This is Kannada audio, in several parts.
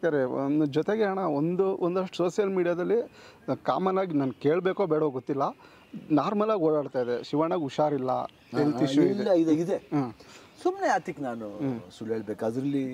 ಯಾಕಂದರೆ ಒಂದು ಜೊತೆಗೆ ಅಣ್ಣ ಒಂದು ಒಂದಷ್ಟು ಸೋಷಿಯಲ್ ಮೀಡ್ಯಾದಲ್ಲಿ ಕಾಮನ್ ಆಗಿ ನಾನು ಕೇಳಬೇಕೋ ಬೇಡೋ ಗೊತ್ತಿಲ್ಲ ನಾರ್ಮಲಾಗಿ ಓಡಾಡ್ತಾ ಇದೆ ಶಿವಣ್ಣಗೆ ಹುಷಾರಿಲ್ಲ ಹೆಲ್ತ್ ಇಶ್ಯೂ ಇದೆ ಇಲ್ಲ ಇದೆ ಇದೆ ಹ್ಮ್. ಸುಮ್ಮನೆ ಆತಿಕ್ ನಾನು ಸುಳ್ಳು ಹೇಳ್ಬೇಕು ಅದರಲ್ಲಿ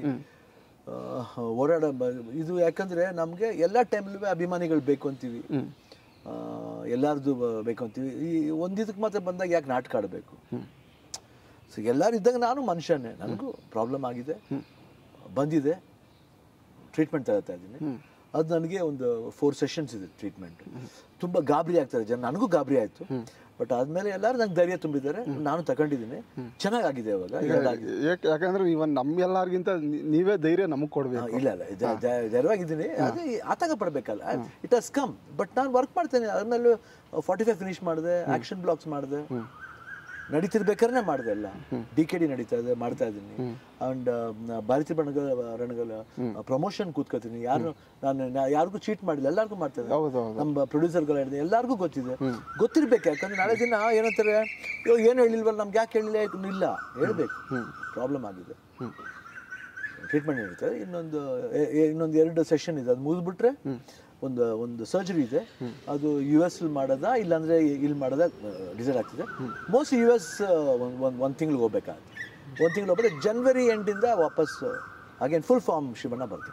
ಓಡಾಡ ಇದು ಯಾಕಂದ್ರೆ ನಮಗೆ ಎಲ್ಲ ಟೈಮ್ಲೂ ಅಭಿಮಾನಿಗಳು ಬೇಕು ಅಂತೀವಿ ಆ, ಎಲ್ಲಾರ್ದು ಬ- ಬೇಕು ಅಂತೀವಿ ಈ ಒಂದಿದಕ್ಕೆ ಮಾತ್ರ ಬಂದಾಗ ಯಾಕೆ ನಾಟಕ ಆಡಬೇಕು ಸೊ ಎಲ್ಲರೂ ಇದ್ದಾಗ ನಾನು ಮನುಷ್ಯನೇ ನನಗೂ ಪ್ರಾಬ್ಲಮ್ ಆಗಿದೆ ಬಂದಿದೆ ಟ್ರೀಟ್ಮೆಂಟ್ ತಗೋತಾ ಇದ್ದೀನಿ ಅದು ನನಗೆ ಒಂದು ಫೋರ್ ಸೆಷನ್ಸ್ ಇದೆ ಟ್ರೀಟ್ಮೆಂಟ್ ತುಂಬ ಗಾಬರಿ ಆಗ್ತಾರೆ ಜನ ನನಗೂ ಗಾಬರಿ ಆಯಿತು ಬಟ್ ಆದ್ಮೇಲೆ ಎಲ್ಲರೂ ನಂಗೆ ಧೈರ್ಯ ತುಂಬಿದ್ದಾರೆ ನಾನು ತಗೊಂಡಿದ್ದೀನಿ ಚೆನ್ನಾಗಾಗಿದೆ ಇವಾಗ ಎರಡಾಗಿದೆ ಯಾಕೆ ಯಾಕಂದ್ರೆ ಇವನ್ ನಮ್ಗೆಲ್ಲರಿಗಿಂತ ನೀವೇ ಧೈರ್ಯ ನಮಗೆ ಕೊಡ್ಬೇಕು ಇಲ್ಲ ಇಲ್ಲ ಜ- ಜ- ಧೈರ್ಯವಾಗಿದ್ದೀನಿ ಅದೇ ಆತಂಕ ಪಡಬೇಕಲ್ಲ ಇಟ್ ಹಸ್ ಕಮ್ ಬಟ್ ನಾನು ವರ್ಕ್ ಮಾಡ್ತೇನೆ ಆದ್ಮೇಲೆ ಫಾರ್ಟಿ ಫೈವ್ ಫಿನಿಶ್ ಮಾಡಿದೆ ಆಕ್ಷನ್ ಬ್ಲಾಕ್ಸ್ ಮಾಡಿದೆ ನಡೀತಿರ್ಬೇಕಾದ್ರೆ ಮಾಡಿದೆ ಎಲ್ಲ ಡಿ ಕೆ ಡಿ ನಡೀತಾ ಇದೆ ಮಾಡ್ತಾ ಇದ್ದೀನಿ ಅಂಡ್ ಭಾರತೀಯ ಬಣ್ಣಗಳ ರಣಗಳ ಪ್ರಮೋಷನ್ ಕೂತ್ಕೋತೀನಿ ಯಾರು ನಾನು ನಾ ಯಾರಿಗೂ ಚೀಟ್ ಮಾಡಿಲ್ಲ ಎಲ್ಲರಿಗೂ ಮಾಡ್ತಾ ಇದ್ದೀನಿ ಹೌದು ಹೌದು ನಮ್ಮ ಪ್ರೊಡ್ಯೂಸರ್ಗಳು ಹೇಳಿದೆ ಎಲ್ಲರಿಗೂ ಗೊತ್ತಿದೆ ಗೊತ್ತಿರ್ಬೇಕು ಯಾಕಂದ್ರೆ ನಾಳೆ ದಿನ ಏನಂತಾರೆ ಅಯ್ಯೋ ಏನು ಹೇಳಿಲ್ವಲ್ಲ ನಮ್ಗೆ ಯಾಕೆ ಹೇಳಿಲ್ಲ ಇಲ್ಲ ಹೇಳ್ಬೇಕು ಪ್ರಾಬ್ಲಮ್ ಆಗಿದೆ ಟ್ರೀಟ್ಮೆಂಟ್ ಇರುತ್ತೆ ಇನ್ನೊಂದು ಎ- ಎ- ಇನ್ನೊಂದು ಎರಡು ಸೆಷನ್ ಇದೆ ಅದು ಮುಗಿದ್ಬಿಟ್ರೆ ಒಂದು ಒಂದು ಸರ್ಜರಿ ಇದೆ ಅದು ಯು ಎಸ್ ಮಾಡೋದಾ ಇಲ್ಲಾಂದ್ರೆ ಇಲ್ಲಿ ಮಾಡೋದಾ ಡಿಸೈಡ್ ಆಗ್ತಿದೆ ಮೋಸ್ಟ್ ಯು ಎಸ್ ಒಂದು ಒಂದು ತಿಂಗ್ಳಿಗೆ ಹೋಗ್ಬೇಕಾಗುತ್ತೆ ಒಂದು ತಿಂಗಳು ಹೋಗ್ಬೇಕು ಜನವರಿ ಎಂಡಿಂದ ವಾಪಸ್ ಅಗೇನ್ ಫುಲ್ ಫಾರ್ಮ್ ಶಿವಣ್ಣ ಬರ್ತೀನಿ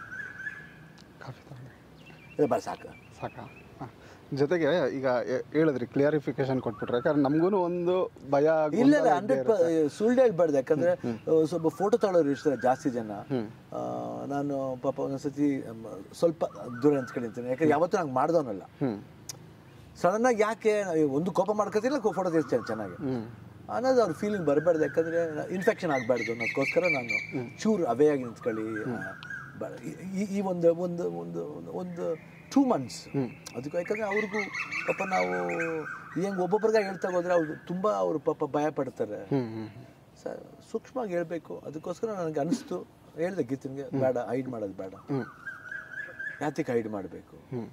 ಕಾಫಿ ತಗೊಂಡೆ. ಇಲ್ಲ ಬಾ ಸಾಕು ಸಾಕಾ ಹಾಂ. ಜೊತೆಗೆ ಈಗ ಹೇ- ಹೇಳಿದ್ರಿ ಕ್ಲಿಯರಿಫಿಕೇಶನ್ ಕೊಟ್ಬಿಟ್ರೆ ಯಾಕಂದ್ರೆ ನಮಗೂ ಒಂದು ಭಯ ಇಲ್ಲ ಗೊಂದಲ ಇಲ್ಲ ಇದ್ದೇ ಹಂಡ್ರೆಡ್ ಇರುತ್ತೆ. ಸುಳ್ಳು ಹೇಳ್ಬಾರ್ದು ಯಾಕಂದ್ರೆ ಆ, ಸ್ವಲ್ಪ ಫೋಟೋ ತಗೊಳ್ಳೋರು ಇರ್ತಾರೆ ಜಾಸ್ತಿ ಜನ ಆ, ನಾನು ಪಾಪ ಒಂದೊಂದ್ಸತಿ ಮ್, ಸ್ವಲ್ಪ ದೂರ ನಿಂತ್ಕೊಂಡಿರ್ತೀನಿ ಯಾಕಂದ್ರೆ ಯಾವತ್ತೂ ನಂಗೆ ಮಾಡ್ದವನಲ್ಲ ಹ್ಮ್ ಸಡನ್ ಆಗಿ ಯಾಕೆ ಒಂದು ಕೋಪ ಮಾಡ್ಕೊತಿಲ್ಲ ಫೋಟೋ ತೆಗಿಸ್ತೇನೆ ಚೆನ್ನಾಗಿ ಅನ್ನೋದು ಅವ್ರ ಫೀಲಿಂಗ್ ಬರಬಾರ್ದು ಯಾಕಂದ್ರೆ ಇನ್ಫೆಕ್ಷನ್ ಆಗಬಾರ್ದು ಅದಕ್ಕೋಸ್ಕರ ನಾನು ಚೂರು ಅವೇ ಆಗಿ ನಿಂತ್ಕೊಳ್ಳಿ ಆ, ಬೇಡ. ಈ- ಈ- ಈ ಒಂದು ಒಂದು ಒಂದು ಒಂದು- ಒಂದು ಟೂ ಮಂತ್ಸ್ ಅದಕ್ಕೆ ಯಾಕಂದ್ರೆ ಅವ್ರಿಗೂ ಪಾಪ ನಾವು ಹೆಂಗ್ ಒಬ್ಬೊಬ್ರಿಗೆ ಹೇಳ್ತಾ ಹೋದ್ರೆ ಅವ್ರು ತುಂಬಾ ಅವರು ಪಾಪ ಭಯ ಪಡ್ತಾರೆ ಹ್ಮ್ ಹ್ಮ್ ಸ- ಸೂಕ್ಷ್ಮವಾಗಿ ಹೇಳ್ಬೇಕು ಅದಕ್ಕೋಸ್ಕರ ನನಗೆ ಅನಿಸ್ತು ಹೇಳ್ದೆ ಗೀತನ್ಗೆ ಬೇಡ ಹೈಡ್ ಮಾಡೋದು ಬೇಡ ಹ್ಮ್ ಯಾತಿಗೆ ಹೈಡ್ ಮಾಡಬೇಕು ಹ್ಮ್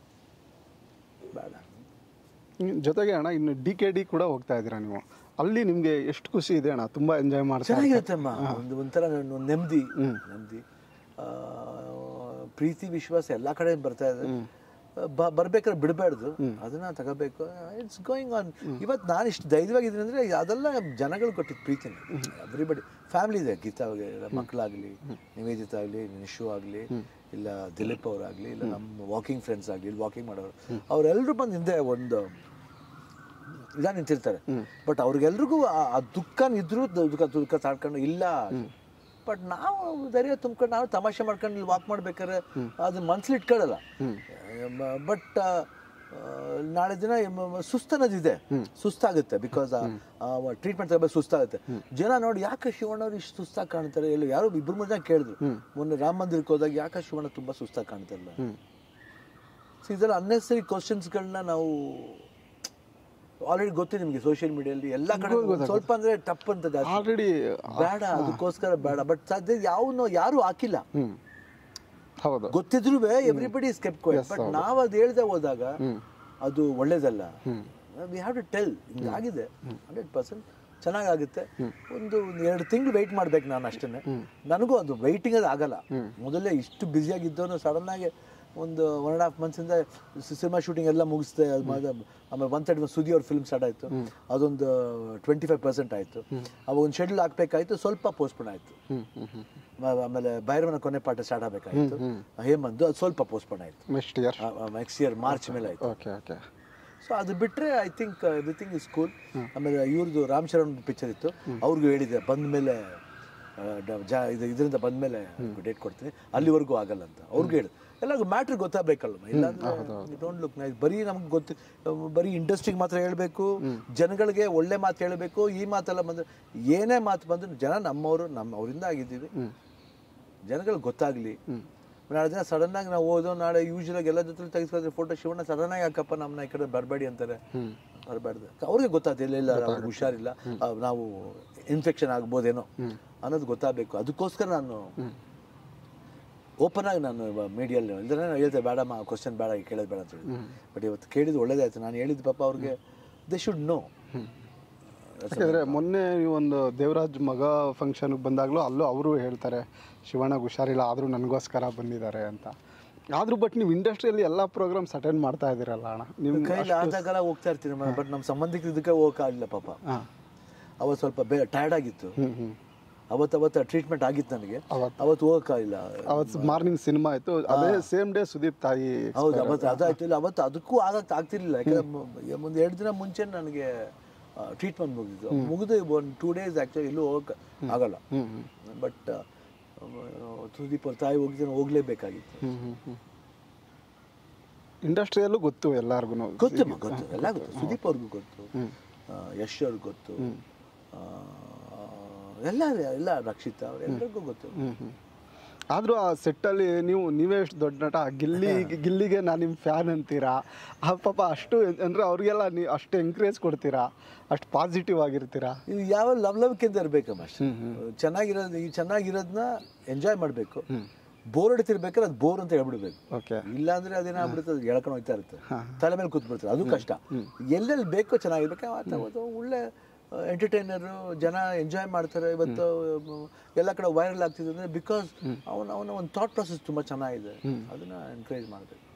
ಬೇಡ ಇನ್ನು ಜೊತೆಗೆ ಅಣ್ಣ ಇನ್ನು ಡಿ ಕೆ ಡಿ ಕೂಡ ಹೋಗ್ತಾ ಇದ್ದೀರಾ ನೀವು ಅಲ್ಲಿ ನಿಮ್ಗೆ ಎಷ್ಟು ಖುಷಿ ಇದೆ ಅಣ್ಣ ತುಂಬಾ ಎಂಜಾಯ್ ಮಾಡ್ತಾ ಚೆನ್ನಾಗಿರುತ್ತಮ್ಮ ಒಂದು ಒಂಥರ ಒಂದು ನೆಮ್ಮದಿ ನೆಮ್ಮದಿ ಆ, ಪ್ರೀತಿ ವಿಶ್ವಾಸ ಎಲ್ಲ ಕಡೆ ಬರ್ತಾ ಇದೆ ಬ- ಬರ್ಬೇಕಾದ್ರೆ ಬಿಡಬಾರ್ದು ಅದನ್ನ ತಗೋಬೇಕು ಇಟ್ಸ್ ಗೋಯಿಂಗ್ ಆನ್ ಇವತ್ತು ನಾನು ಇಷ್ಟು ಧೈರ್ಯವಾಗಿದ್ದೀನಿ ಅಂದ್ರೆ ಅದೆಲ್ಲ ಜನಗಳು ಕೊಟ್ಟಿದ್ದು ಪ್ರೀತಿನ ಎವ್ರಿಬಡಿ ಫ್ಯಾಮಿಲಿ ಇದೆ ಗೀತಾ ಅವ್ರಿಗೆ ಇಲ್ಲ ಮಕ್ಕಳಾಗಲಿ ನಿವೇದಿತ ಆಗಲಿ ನಿಶು ಆಗಲಿ ಇಲ್ಲ ದಿಲೀಪ್ ಅವರಾಗಲಿ ಇಲ್ಲ ನಮ್ಮ ವಾಕಿಂಗ್ ಫ್ರೆಂಡ್ಸ್ ಆಗಲಿ ಇಲ್ಲಿ ವಾಕಿಂಗ್ ಮಾಡೋರು ಅವರೆಲ್ಲರೂ ಬಂದು ಹಿಂದೆ ಒಂದು ಇದ ನಿಂತಿರ್ತಾರೆ ಬಟ್ ಅವ್ರಿಗೆಲ್ರಿಗೂ ಆ- ಆ ದುಃಖ ಇದ್ರು ದುಃಖ ದುಃಖ ತಾಡ್ಕೊಂಡು ಇಲ್ಲ ಬಟ್ ನಾವು ಧೈರ್ಯ ತುಂಬ್ಕೊಂಡು ನಾವು ತಮಾಷೆ ಮಾಡ್ಕೊಂಡು ಇಲ್ಲಿ ವಾಕ್ ಮಾಡ್ಬೇಕಾದ್ರೆ ಅದು ಮನ್ಸಲ್ಲಿ ಇಟ್ಕೊಳ್ಳಲ್ಲ ಬಟ್ ನಾಳೆ ದಿನ ಮ- ಮ- ಸುಸ್ತನ್ನೋದಿದೆ ಸುಸ್ತಾಗುತ್ತೆ ಬಿಕಾಸ್ ಟ್ರೀಟ್ಮೆಂಟ್ ತಗೋಬೇಕು ಸುಸ್ತಾಗುತ್ತೆ ಜನ ನೋಡಿ ಯಾಕೆ ಶಿವಣ್ಣವ್ರು ಇಷ್ಟು ಸುಸ್ತಾಗಿ ಕಾಣ್ತಾರೆ ಇಲ್ಲ ಯಾರೋ ಇಬ್ರು ಮೂರು ಜನ ಕೇಳಿದ್ರು ಮೊನ್ನೆ ರಾಮ ಮಂದಿರಕ್ಕೆ ಹೋದಾಗ ಯಾಕೆ ಶಿವಣ್ಣ ತುಂಬಾ ಸುಸ್ತಾಗಿ ಕಾಣ್ತಾರಲ್ಲ ಸೊ ಇದೆಲ್ಲ ಅನ್ನೆಸರಿ ಕ್ವಶನ್ಸ್ಗಳನ್ನ ನಾವು ಆಲ್ರೆಡಿ ಗೊತ್ತಿದೆ ನಿಮಗೆ ಸೋಷಿಯಲ್ ಮೀಡಿಯಲ್ಲಿ ಎಲ್ಲ ಕಡೆ ಸ್ವಲ್ಪ ಅಂದ್ರೆ ಟಪ್ ಅಂತ ಜಾಸ್ತಿ ಆಲ್ರೆಡಿ ಬೇಡ ಅದಕ್ಕೋಸ್ಕರ ಬೇಡ ಬಟ್ ಸದ್ಯ ಯಾವನು ಯಾರು ಹಾಕಿಲ್ಲ ಹ್ಮ್ ಹೌದು ಗೊತ್ತಿದ್ರು ಎವ್ರಿಬಡಿ ಸ್ಕೆಪ್ ಬಟ್ ನಾವು ಅದು ಹೇಳ್ದೆ ಹೋದಾಗ ಅದು ಒಳ್ಳೇದಲ್ಲ ವಿ ಹ್ಯಾವ್ ಟು ಟೆಲ್ ಹಿಂಗಾಗಿದೆ ಹಂಡ್ರೆಡ್ ಪರ್ಸೆಂಟ್ ಚೆನ್ನಾಗಾಗುತ್ತೆ ಒಂದು ಒಂದು ಎರಡು ತಿಂಗಳು ವೆಯ್ಟ್ ಮಾಡ್ಬೇಕು ನಾನು ಅಷ್ಟೇ ನನಗೂ ಅದು ವೆಯ್ಟಿಂಗ್ ಅದು ಆಗಲ್ಲ ಮೊದಲೇ ಇಷ್ಟು ಬ್ಯುಸಿಯಾಗಿದ್ದವನು ಸಡನ್ ಆಗಿ ಒಂದು ಒನ್ ಆ್ಯಂಡ್ ಹಾಫ್ ಮಂತ್ಸಿಂದ ಸಿನಿಮಾ ಶೂಟಿಂಗ್ ಎಲ್ಲ ಮುಗಿಸ್ದೆ ಅದು ಮಾಡ್ದೆ. ಆಮೇಲೆ ಒನ್ ತರ್ಟಿ ಸುದಿ ಅವ್ರ ಫಿಲ್ಮ್ ಸ್ಟಾರ್ಟ್ ಆಯಿತು ಅದೊಂದು ಟ್ವೆಂಟಿ ಫೈವ್ ಪರ್ಸೆಂಟ್ ಆಯಿತು ಅವಾಗ ಒಂದು ಶೆಡ್ಯೂಲ್ ಹಾಕ್ಬೇಕಾಯ್ತು ಸ್ವಲ್ಪ ಪೋಸ್ಟ್ಪೋನ್ ಆಯಿತು ಹ್ಮ್ ಹ್ಮ್ ಹ್ಮ್ ಮ- ಆಮೇಲೆ ಭೈರವನ ಕೊನೆ ಪಾಠ ಸ್ಟಾರ್ಟ್ ಆಗಬೇಕಾಯ್ತು ಹೇಮಂದು ಅದು ಸ್ವಲ್ಪ ಪೋಸ್ಟ್ಪೋನ್ ಆಯಿತು next year next year March ಮೇಲೆ ಆಯಿತು ಓಕೆ ಓಕೆ ಸೊ ಅದು ಬಿಟ್ಟರೆ I think everything is cool ಆಮೇಲೆ ಇವ್ರದ್ದು ರಾಮ್ ಚರಣ್ ಪಿಕ್ಚರ್ ಇತ್ತು ಅವ್ರಿಗೂ ಹೇಳಿದೆ ಬಂದ ಮೇಲೆ ಜಾ ಇದು ಇದರಿಂದ ಬಂದ ಮೇಲೆ ಡೇಟ್ ಕೊಡ್ತೀನಿ ಅಲ್ಲಿವರೆಗೂ ಆಗಲ್ಲ ಅಂತ ಅವ್ರಿಗೂ ಹೇಳಿದೆ ಎಲ್ಲರಿಗೂ ಮ್ಯಾಟ್ರ್ ಗೊತ್ತಾಗಬೇಕಲ್ವ ಇಲ್ಲಾಂದ್ರೆ ಡೋಂಟ್ ಲುಕ್ ನೈಸ್ ಬರೀ ನಮ್ಗೆ ಗೊತ್ತು ಬರೀ ಇಂಡಸ್ಟ್ರಿಗೆ ಮಾತ್ರ ಹೇಳಬೇಕು ಜನಗಳಿಗೆ ಒಳ್ಳೆ ಮಾತು ಹೇಳಬೇಕು ಈ ಮಾತೆಲ್ಲ ಬಂದ್ರೆ ಏನೇ ಮಾತು ಬಂದ್ರು ಜನ ನಮ್ಮವರು ನಮ್ಮ ಅವರಿಂದ ಆಗಿದ್ದೀವಿ ಜನಗಳಿಗೆ ಗೊತ್ತಾಗ್ಲಿ ನಾಳೆ ದಿನ ಸಡನ್ ಆಗಿ ನಾವು ಓದೋ ನಾಳೆ ಯೂಶಲ್ ಆಗಿ ಎಲ್ಲ ಜೊತೆ ತೆಗೆಸ್ಕೊಂಡ್ರೆ ಫೋಟೋ ಶಿವಣ್ಣ ಸಡನ್ ಆಗಿ ಹಾಕಪ್ಪ ನಮ್ಮನ್ನ ಈ ಕಡೆ ಬರಬೇಡಿ ಅಂತಾರೆ ಬರಬಾರ್ದು ಅವ್ರಿಗೆ ಗೊತ್ತಾಗ್ತಿಲ್ಲ ಇಲ್ಲ ಅವ್ರಿಗೆ ಹುಷಾರಿಲ್ಲ ಆ, ನಾವು ಇನ್ಫೆಕ್ಷನ್ ಆಗ್ಬೋದೇನೋ ಅನ್ನೋದು ಗೊತ್ತಾಗಬೇಕು ಅದಕ್ಕೋಸ್ಕರ ನಾನು ಓಪನ್ ಆಗಿ ನಾನು ಮೀಡಿಯಲ್ಲಿ ಇಲ್ದ್ರೆ ನಾನು ಹೇಳ್ತೆ ಬೇಡಮ್ಮ ಕ್ವಶನ್ ಬೇಡ ಕೇಳೋದು ಬೇಡ ಅಂತ ಹೇಳಿ ಬಟ್ ಇವತ್ತು ಕೇಳಿದ್ದು ಒಳ್ಳೇದಾಯ್ತು ನಾನು ಹೇಳಿದ್ದು ಪಾಪ ಅವ್ರಿಗೆ ದೇ ಶುಡ್ ನೋ ಯಾಕೆಂದರೆ ಮೊನ್ನೆ ಈ ಒಂದು ದೇವರಾಜ್ ಮಗ ಫಂಕ್ಷನ್ಗೆ ಬಂದಾಗಲೂ ಅಲ್ಲೂ ಅವರು ಹೇಳ್ತಾರೆ ಶಿವಣ್ಣಗೆ ಹುಷಾರಿಲ್ಲ ಆದರೂ ನನಗೋಸ್ಕರ ಬಂದಿದ್ದಾರೆ ಅಂತ ಆದರೂ ಬಟ್ ನೀವು ಇಂಡಸ್ಟ್ರಿಯಲ್ಲಿ ಎಲ್ಲ ಪ್ರೋಗ್ರಾಮ್ಸ್ ಅಟೆಂಡ್ ಮಾಡ್ತಾ ಇದ್ದೀರಲ್ಲ ಅಣ್ಣ ನಿಮ್ಮ ಕೈಲಿ ಆದಾಗೆಲ್ಲ ಹೋಗ್ತಾ ಇರ್ತೀನಿ ಬಟ್ ನಮ್ಮ ಸಂಬಂಧಿಕರು ಇದಕ್ಕೆ ಹೋಗೋಕ್ಕಾಗಲಿಲ್ಲ ಪಾಪ ಹಾಂ ಅವತ್ತು ಸ್ವಲ್ಪ ಬೇ ಟಯರ್ಡ್ ಆಗಿತ್ತು ಹ್ಞೂ ಹ್ಞೂ ಅವತ್ತು ಅವತ್ತು ಟ್ರೀಟ್ಮೆಂಟ್ ಆಗಿತ್ತು ನನಗೆ ಅವತ್ತು ಅವತ್ತು ಹೋಗೋಕ್ಕಾಗಿಲ್ಲ ಅವತ್ತು ಮಾರ್ನಿಂಗ್ ಸಿನಿಮಾ ಆಯಿತು ಅದೇ ಸೇಮ್ ಡೇ ಸುದೀಪ್ ತಾಯಿ ಹೌದು ಅವತ್ತು ಅದಾಯ್ತು ಇಲ್ಲ ಅವತ್ತು ಅದಕ್ಕೂ ಆಗಕ್ಕೆ ಆಗ್ತಿರ್ಲಿಲ್ಲ ಯಾಕಂದ್ರೆ ಒಂದು ಎರಡು ದಿನ ಮುಂಚೆ ನನಗೆ ಟ್ರೀಟ್ಮೆಂಟ್ ಮುಗಿದಿತ್ತು ಮುಗಿದು ಒಂದು ಟೂ ಡೇಸ್ ಆ್ಯಕ್ಚುಲಿ ಎಲ್ಲೂ ಹೋಗಕ್ಕೆ ಆಗಲ್ಲ ಹ್ಞೂ ಹ್ಞೂ ಬಟ್ ಸುದೀಪ್ ಅವ್ರ ತಾಯಿ ಹೋಗಿದ್ದು ಹೋಗ್ಲೇಬೇಕಾಗಿತ್ತು ಹ್ಞೂ ಹ್ಞೂ ಹ್ಞೂ ಇಂಡಸ್ಟ್ರಿಯಲ್ಲೂ ಗೊತ್ತು ಎಲ್ಲರಿಗೂ ಗೊತ್ತು ಮ- ಗೊತ್ತು ಎಲ್ಲ ಗೊತ್ತು ಸುದೀಪ್ ಅವ್ರಿಗೂ ಗೊತ್ತು ಆ, ಯಶ್ ಅವ್ರಿಗೆ ಗೊತ್ತು ಆ, ಎಲ್ಲ ಎಲ್ಲ ರಕ್ಷಿತಾ ಅವ್ರು ಎಲ್ಲರಿಗೂ ಗೊತ್ತು ಹ್ಞೂ ಹ್ಞೂ ಆದರೂ ಆ ಸೆಟ್ಟಲ್ಲಿ ನೀವು ನೀವೇ ಎಷ್ಟು ದೊಡ್ಡ ನಟ ಗಿಲ್ಲಿ ಗಿಲ್ಲಿಗೆ ನಾನು ನಿಮ್ಮ ಫ್ಯಾನ್ ಅಂತೀರಾ ಆ ಪಾಪ ಅಷ್ಟು ಅಂದರೆ ಅವ್ರಿಗೆಲ್ಲ ನೀವು ಅಷ್ಟು ಎಂಕರೇಜ್ ಕೊಡ್ತೀರಾ ಅಷ್ಟು ಪಾಸಿಟಿವ್ ಆಗಿರ್ತೀರಾ ಇದು ಯಾವ ಲವಲವಿಕೆಯಿಂದ ಇರಬೇಕಮ್ಮ ಅಷ್ಟೇ ಚೆನ್ನಾಗಿರೋದು ಈ ಚೆನ್ನಾಗಿರೋದನ್ನ ಎಂಜಾಯ್ ಮಾಡಬೇಕು ಬೋರ್ ಹೊಡಿತಿರ್ಬೇಕಾದ್ರೆ ಅದು ಬೋರ್ ಅಂತ ಹೇಳ್ಬಿಡ್ಬೇಕು ಓಕೆ ಇಲ್ಲ ಅಂದ್ರೆ ಅದೇನಾಗ್ಬಿಡುತ್ತೆ ಅದು ಎಳ್ಕೊಂಡು ಹೋಗ್ತಾ ಇರುತ್ತೆ ತಲೆ ಮೇಲೆ ಕೂತ್ಬಿಡ್ತಾರೆ ಅದು ಕಷ್ಟ ಎಲ್ಲೆಲ್ಲಿ ಬೇಕೋ ಚೆನ್ನಾಗಿರ್ಬೇಕು ಅವತ್ತು ಒಳ್ಳೆ ಎಂಟರ್ಟೈನರು ಜನ ಎಂಜಾಯ್ ಮಾಡ್ತಾರೆ ಇವತ್ತು ಎಲ್ಲ ಕಡೆ ವೈರಲ್ ಆಗ್ತಿದೆ ಅಂದರೆ ಬಿಕಾಸ್ ಅವನ ಅವನ ಒಂದು ಥಾಟ್ ಪ್ರೊಸೆಸ್ ತುಂಬ ಚೆನ್ನಾಗಿದೆ ಅದನ್ನ ಎನ್ಕರೇಜ್ ಮಾಡಬೇಕು